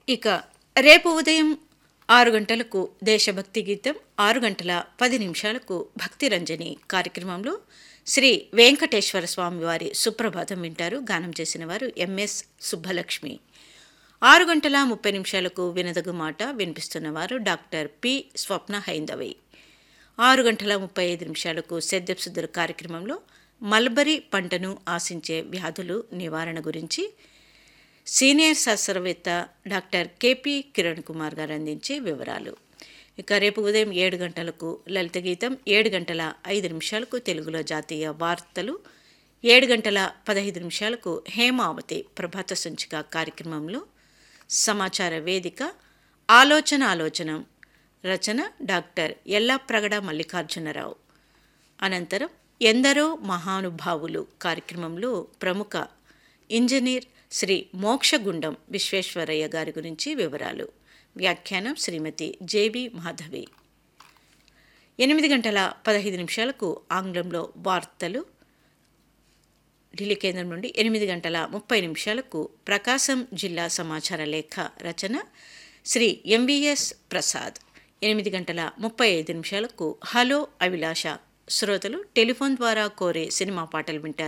ఇక రేపు ఉదయం ఆరు గంటలకు దేశభక్తి గీతం ఆరు గంటల పది నిమిషాలకు భక్తి రంజని కార్యక్రమంలో శ్రీ వెంకటేశ్వర స్వామి వారి సుప్రభాతం వింటారు గానం చేసిన వారు ఎంఎస్ సుబ్బలక్ష్మి ఆరు గంటల ముప్పై నిమిషాలకు వినదగు మాట వినిపిస్తున్నవారు డాక్టర్ పి స్వప్న హైందవి ఆరు గంటల ముప్పై ఐదు నిమిషాలకు సెద్దెప్సుద్దరు కార్యక్రమంలో మల్బరీ పంటను ఆశించే వ్యాధులు నివారణ గురించి సీనియర్ శాస్త్రవేత్త డాక్టర్ కెపి కిరణ్ కుమార్ గారు అందించే వివరాలు ఇక రేపు ఉదయం ఏడు గంటలకు లలిత గీతం ఏడు గంటల ఐదు నిమిషాలకు తెలుగులో జాతీయ వార్తలు ఏడు గంటల పదహైదు నిమిషాలకు హేమావతి ప్రభాత సంచిక కార్యక్రమంలో సమాచార వేదిక ఆలోచన ఆలోచనం రచన డాక్టర్ ఎల్లాప్రగడ మల్లికార్జునరావు అనంతరం ఎందరో మహానుభావులు కార్యక్రమంలో ప్రముఖ ఇంజనీర్ శ్రీ మోక్షగుండం విశ్వేశ్వరయ్య గారి గురించి వివరాలు వ్యాఖ్యానం శ్రీమతి జేబి మాధవి ఎనిమిది గంటల పదహైదు నిమిషాలకు ఆంగ్లంలో వార్తలు ఢిల్లీ కేంద్రం నుండి ఎనిమిది గంటల ముప్పై నిమిషాలకు ప్రకాశం జిల్లా సమాచార లేఖ రచన శ్రీ ఎంవిఎస్ ప్రసాద్ ఎనిమిది గంటల ముప్పై ఐదు నిమిషాలకు హలో అభిలాష శ్రోతలు టెలిఫోన్ ద్వారా కోరే సినిమా పాటలు వింటారు